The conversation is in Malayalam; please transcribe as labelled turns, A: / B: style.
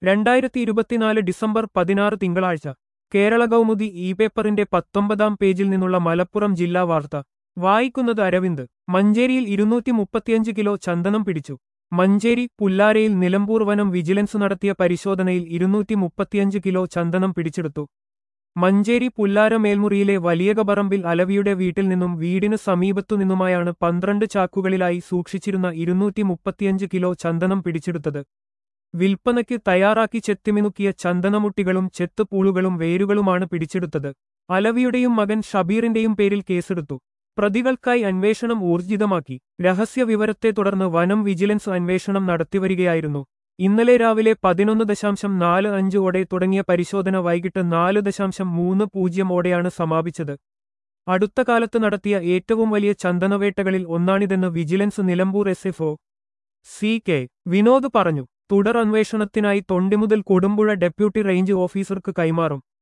A: രണ്ടായിരത്തി ഇരുപത്തിനാല് ഡിസംബർ പതിനാറ് തിങ്കളാഴ്ച കേരള കൗമുദി ഇ പേപ്പറിന്റെ പത്തൊമ്പതാം പേജിൽ നിന്നുള്ള മലപ്പുറം ജില്ലാ വാർത്ത വായിക്കുന്നത് അരവിന്ദ് മഞ്ചേരിയിൽ ഇരുന്നൂറ്റി മുപ്പത്തിയഞ്ച് കിലോ ചന്ദനം പിടിച്ചു മഞ്ചേരി പുല്ലാരയിൽ നിലമ്പൂർ വനം വിജിലൻസ് നടത്തിയ പരിശോധനയിൽ ഇരുന്നൂറ്റി മുപ്പത്തിയഞ്ച് കിലോ ചന്ദനം പിടിച്ചെടുത്തു മഞ്ചേരി പുല്ലാര മേൽമുറിയിലെ വലിയകബറമ്പിൽ അലവിയുടെ വീട്ടിൽ നിന്നും വീടിനു സമീപത്തുനിന്നുമായാണ് പന്ത്രണ്ട് ചാക്കുകളിലായി സൂക്ഷിച്ചിരുന്ന ഇരുന്നൂറ്റി മുപ്പത്തിയഞ്ച് കിലോ ചന്ദനം പിടിച്ചെടുത്തത് വിൽപ്പനയ്ക്ക് തയ്യാറാക്കി ചെത്തിമിനുക്കിയ ചന്ദനമുട്ടികളും ചെത്തുപൂളുകളും വേരുകളുമാണ് പിടിച്ചെടുത്തത് അലവിയുടെയും മകൻ ഷബീറിന്റെയും പേരിൽ കേസെടുത്തു പ്രതികൾക്കായി അന്വേഷണം ഊർജിതമാക്കി രഹസ്യ വിവരത്തെ തുടർന്ന് വനം വിജിലൻസ് അന്വേഷണം നടത്തിവരികയായിരുന്നു ഇന്നലെ രാവിലെ പതിനൊന്ന് ദശാംശം നാല് അഞ്ച് ഓടെ തുടങ്ങിയ പരിശോധന വൈകിട്ട് നാല് ദശാംശം മൂന്ന് പൂജ്യം ഓടെയാണ് സമാപിച്ചത് അടുത്ത കാലത്ത് നടത്തിയ ഏറ്റവും വലിയ ചന്ദനവേട്ടകളിൽ ഒന്നാണിതെന്ന് vigilance Nilambur S F C K Vinod പറഞ്ഞു തുടർ അന്വേഷണത്തിനായി തൊണ്ടിമുതൽ കൊടുമ്പുഴ ഡെപ്യൂട്ടി റേഞ്ച് ഓഫീസർക്ക് കൈമാറും